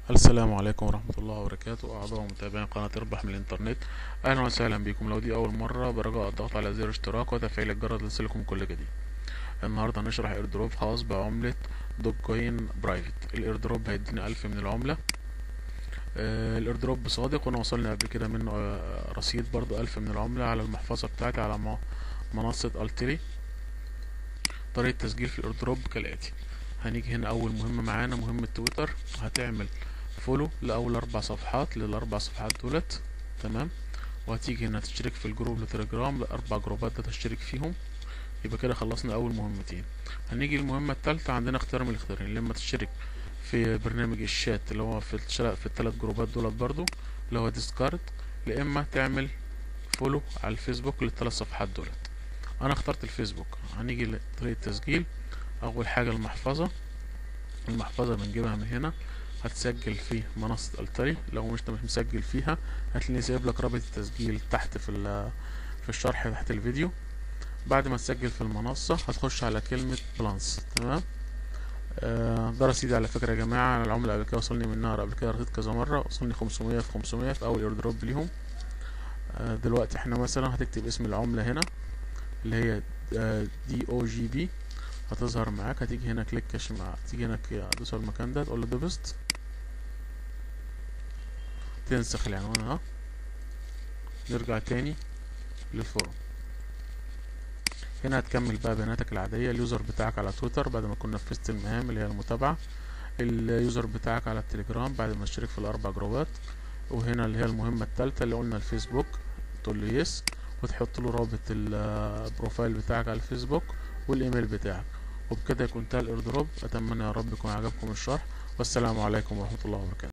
السلام عليكم ورحمة الله وبركاته أعضاء ومتابعين قناة اربح من الإنترنت أهلا وسهلا بكم لو دي أول مرة برجاء الضغط على زر اشتراك وتفعيل الجرس ليصلكم كل جديد النهاردة هنشرح ايردروب خاص بعملة دوج كوين برايفت الايردروب هيديني ألف من العملة آه الايردروب صادق وانا وصلني قبل كده منه آه رصيد برضو ألف من العملة على المحفظة بتاعتي على م- منصة التري طريقة تسجيل في الايردروب كالآتي هنيجي هنا أول مهمة معانا مهمة تويتر هتعمل فولو لأول أربع صفحات للأربع صفحات دولت تمام وهتيجي هنا تشترك في الجروب لتليجرام الأربع جروبات ده تشترك فيهم يبقى كده خلصنا أول مهمتين هنيجي المهمة التالتة عندنا اختيار من الاختيارين لما تشترك في برنامج الشات اللي هو في الشلا- في الثلاث جروبات دولت برضو اللي هو ديسكارد لإما تعمل فولو على الفيسبوك للثلاث صفحات دولت أنا اخترت الفيسبوك هنيجي لطريقة تسجيل أول حاجة المحفظة المحفظة بنجيبها من هنا هتسجل في منصة التري لو مش مش مسجل فيها هتلاقيني سايب لك رابط التسجيل تحت في ال- في الشرح تحت الفيديو بعد ما تسجل في المنصة هتخش على كلمة بلانس تمام آه، ده رصيدي على فكرة يا جماعة أنا العملة قبل كده وصلني منها قبل كده رصيد كذا مرة وصلني 500 في 500 في أول ايردروب ليهم آه، دلوقتي احنا مثلا هتكتب اسم العملة هنا اللي هي دي او جي بي هتظهر معاك هتيجي هنا كليك كاش مع تيجي هنا كي- تدوس على المكان ده تقول له ديبست تنسخ العنوان اهو نرجع تاني للفورم هنا هتكمل بقى بياناتك العادية اليوزر بتاعك على تويتر بعد ما تكون نفذت المهام اللي هي المتابعة اليوزر بتاعك على التليجرام بعد ما تشترك في الأربع جروبات وهنا اللي هي المهمة التالتة اللي قلنا الفيسبوك تقول له يس وتحط له رابط البروفايل بتاعك على الفيسبوك والايميل بتاعك وبكده يكون انتهى الايردروب اتمنى يا رب يكون عجبكم الشرح والسلام عليكم ورحمة الله وبركاته